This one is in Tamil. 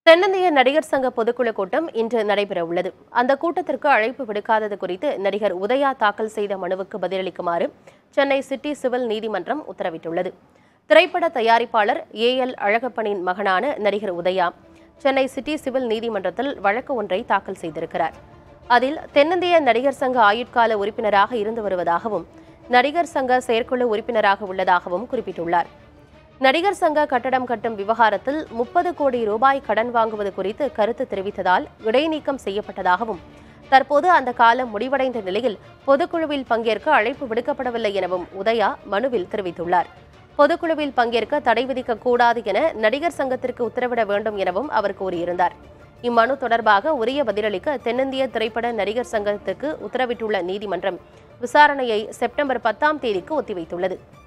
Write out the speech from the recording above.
தென்னிந்திய நடிகர் சங்க பொதுக்குழு கூட்டம் இன்று நடைபெறவுள்ளது அந்த கூட்டத்திற்கு அழைப்பு விடுக்காதது குறித்து நடிகர் உதயா தாக்கல் செய்த மனுவுக்கு பதிலளிக்குமாறு சென்னை சிட்டி சிவில் நீதிமன்றம் உத்தரவிட்டுள்ளது திரைப்பட தயாரிப்பாளர் ஏ எல் அழகப்பனின் மகனான நடிகர் உதயா சென்னை சிட்டி சிவில் நீதிமன்றத்தில் வழக்கு ஒன்றை தாக்கல் செய்திருக்கிறார் அதில் தென்னிந்திய நடிகர் சங்க ஆயுட்கால உறுப்பினராக இருந்து வருவதாகவும் நடிகர் சங்க செயற்குழு உறுப்பினராக உள்ளதாகவும் குறிப்பிட்டுள்ளார் நடிகர் சங்க கட்டடம் கட்டும் விவகாரத்தில் முப்பது கோடி ரூபாய் கடன் வாங்குவது குறித்து கருத்து தெரிவித்ததால் இடைநீக்கம் செய்யப்பட்டதாகவும் தற்போது அந்த காலம் முடிவடைந்த நிலையில் பொதுக்குழுவில் பங்கேற்க அழைப்பு விடுக்கப்படவில்லை எனவும் உதயா மனுவில் தெரிவித்துள்ளார் பொதுக்குழுவில் பங்கேற்க தடை விதிக்கக் கூடாது என நடிகர் சங்கத்திற்கு உத்தரவிட வேண்டும் எனவும் அவர் கூறியிருந்தார் இம்மனு தொடர்பாக உரிய பதிலளிக்க தென்னிந்திய திரைப்பட நடிகர் சங்கத்துக்கு உத்தரவிட்டுள்ள நீதிமன்றம் விசாரணையை செப்டம்பர் பத்தாம் தேதிக்கு ஒத்திவைத்துள்ளது